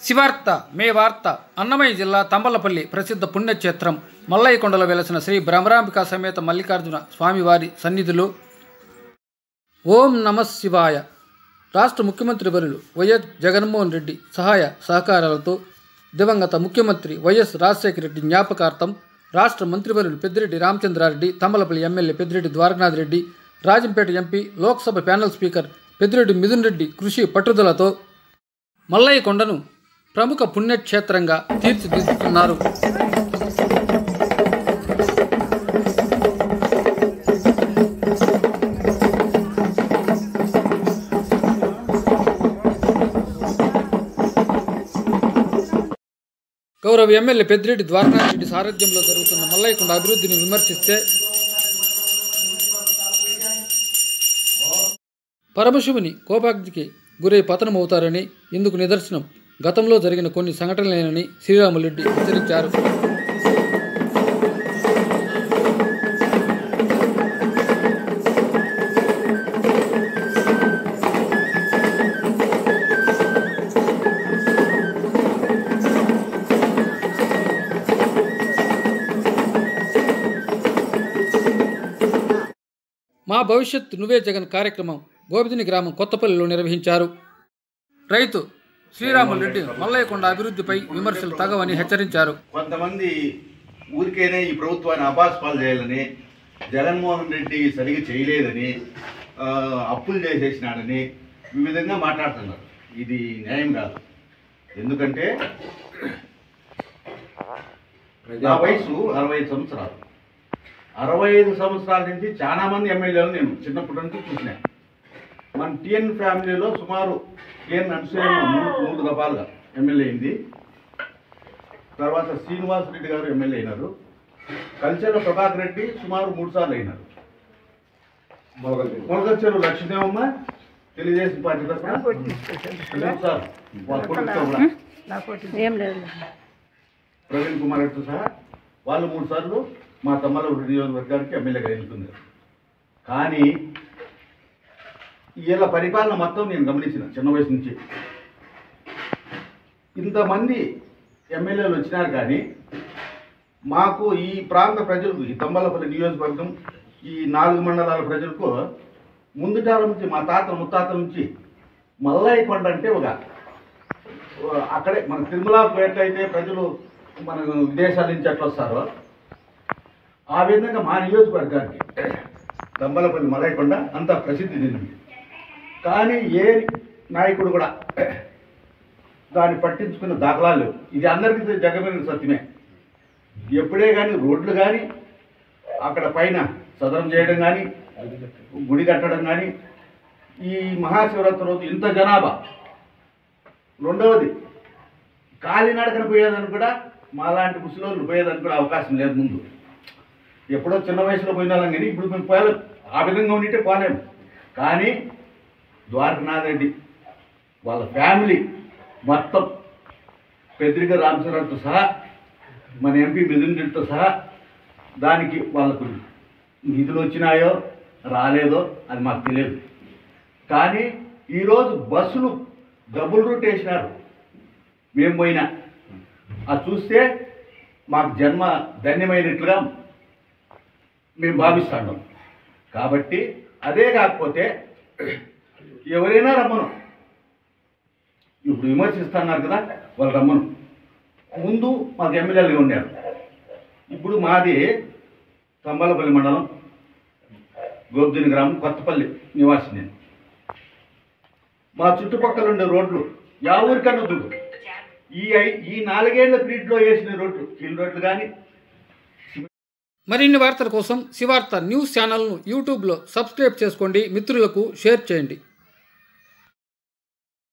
శివార్త మే వార్త అన్నమయ్య జిల్లా తంబలపల్లి ప్రసిద్ధ పుణ్యక్షేత్రం మల్లయ్యకొండలో వెలసిన శ్రీ భ్రమరాంబిక సమేత మల్లికార్జున స్వామివారి సన్నిధిలో ఓం నమ శివాయ రాష్ట్ర ముఖ్యమంత్రి వర్యులు వైఎస్ జగన్మోహన్ రెడ్డి సహాయ సహకారాలతో దివంగత ముఖ్యమంత్రి వైఎస్ రాజశేఖర రెడ్డి జ్ఞాపకార్థం రాష్ట్ర మంత్రివర్యులు Peddireddy Ramachandra Reddy Thammalapalli MLA Peddireddy Dwarakanath Reddy Rajampet MP Lok Sabha panel speaker Peddireddy Mithun Reddy కృషి పట్టుదలతో మల్లయ్య కొండను ప్రముఖ పుణ్యక్షేత్రంగా తీర్చిదిద్దుతున్నారు గౌరవ ఎమ్మెల్యే పెద్దిరెడ్డి ద్వారకానాథ్ రెడ్డి సారథ్యంలో జరుగుతున్న మల్లయ్యకొండ అభివృద్ధిని విమర్శిస్తే పరమశివుని కోపాగ్నికి గురై పతనమవుతారని ఇందుకు నిదర్శనం గతంలో జరిగిన కొన్ని సంఘటనలేనని శ్రీరాములరెడ్డి హెచ్చరించారు మా భవిష్యత్ నువ్వే జగన్ కార్యక్రమం గోపిదిని గ్రామం కొత్తపల్లిలో నిర్వహించారు రైతు శ్రీరాములు రెడ్డి మల్లయ్యకొండ అభివృద్ధిపై విమర్శలు తగవని హెచ్చరించారు కొంతమంది ఊరికేనే ఈ ప్రభుత్వాన్ని అపాస్పాలు చేయాలని జగన్మోహన్ రెడ్డి సరిగా చేయలేదని ఆ, అప్పులు చేసేసినాడని ఈ విధంగా మాట్లాడుతున్నారు ఇది న్యాయం కాదు ఎందుకంటే నా వయసు అరవై ఐదు సంవత్సరాలు అరవై ఐదు సంవత్సరాల నుంచి చాలా మంది ఎమ్మెల్యేలు నేను చిన్నప్పటి నుంచి చూసినా మన టిఎన్ ఫ్యామిలీలో సుమారు టిఎన్ అనసూయమ్మ మూడు మూడు దఫాలుగా ఎమ్మెల్యే అయింది తర్వాత శ్రీనివాస్ రెడ్డి గారు ఎమ్మెల్యే అయినారు కల్చర్ల ప్రభాకర్ రెడ్డి సుమారు మూడు సార్లు అయినారు మొలకచ్చేరు లక్ష్మీదేవమ్మ తెలుగుదేశం పార్టీ తరఫున మూడు సార్లు వాళ్ళ కొడుకుతో కూడా ఏం లేదు ప్రవీణ్ కుమార్ రెడ్డితో సహా వాళ్ళు మూడు సార్లు మా తమ్మల నియోజకవర్గానికి ఎమ్మెల్యేగా ఎన్నుకున్నారు కానీ వీళ్ళ పరిపాలన మొత్తం నేను గమనించిన చిన్న వయసు నుంచి ఇంతమంది ఎమ్మెల్యేలు వచ్చినారు కానీ మాకు ఈ ప్రాంత ప్రజలకు ఈ తంబలపల్లి నియోజకవర్గం ఈ నాలుగు మండలాల ప్రజలకు ముందుటాల నుంచి మా తాత ముత్తాతల నుంచి మల్లయ్య కొండ అంటే ఒక అక్కడే మన తిరుమలకు ఎట్లయితే ప్రజలు మన విదేశాల నుంచి ఎట్లా వస్తారో ఆ విధంగా మా నియోజకవర్గానికి దంబలపల్లి మలయకొండ అంత ప్రసిద్ధి చెందింది కానీ ఏ నాయకుడు కూడా దాన్ని పట్టించుకున్న దాఖలాలు లేవు ఇది అందరికీ జగమైన సత్యమే ఎప్పుడే కానీ రోడ్లు కానీ అక్కడ పైన సదరం చేయడం కానీ గుడి కట్టడం కానీ ఈ మహాశివరాత్రి రోజు ఇంత జనాభా రెండవది కాలినడకన పోయేదని కూడా మాలాంటి ముసలోళ్ళు పోయేదానికి కూడా అవకాశం లేదు ముందు ఎప్పుడో చిన్న వయసులో పోయిన వాళ్ళం కానీ ఇప్పుడు మేము పోయలేం ఆ విధంగా ఉండింటే పోలేము కానీ ద్వారకనాథ్ రెడ్డి వాళ్ళ ఫ్యామిలీ మొత్తం పెద్దిరిక రామచంద్రతో సహా మన ఎంపీ మిథున్ రెడ్డితో సహా దానికి వాళ్ళకు నిధులు వచ్చినాయో రాలేదో అది మాకు తెలియదు కానీ ఈరోజు బస్సులు డబుల్ రూట్ వేసినారు మేము పోయినా అది చూస్తే మాకు జన్మ ధన్యమైనట్లుగా మేము భావిస్తాం కాబట్టి అదే కాకపోతే ఎవరైనా రమ్మను ఇప్పుడు విమర్శిస్తున్నారు కదా వాళ్ళు రమ్మను ముందు మాకు ఎమ్మెల్యేలుగా ఉండారు ఇప్పుడు మాది తంబాలపల్లి మండలం గోబ్దిని గ్రామం కొత్తపల్లి నివాసి నేను మా చుట్టుపక్కల ఉండే రోడ్లు యా ఊరికన్నా చూడు ఈ ఐ- ఈ నాలుగేళ్ల పీరియడ్లో వేసిన రోడ్లు కీల్ రోడ్లు కానీ మరిన్ని వార్తల కోసం శివార్త న్యూస్ ఛానల్ను యూట్యూబ్లో సబ్స్క్రైబ్ చేసుకోండి మిత్రులకు షేర్ చేయండి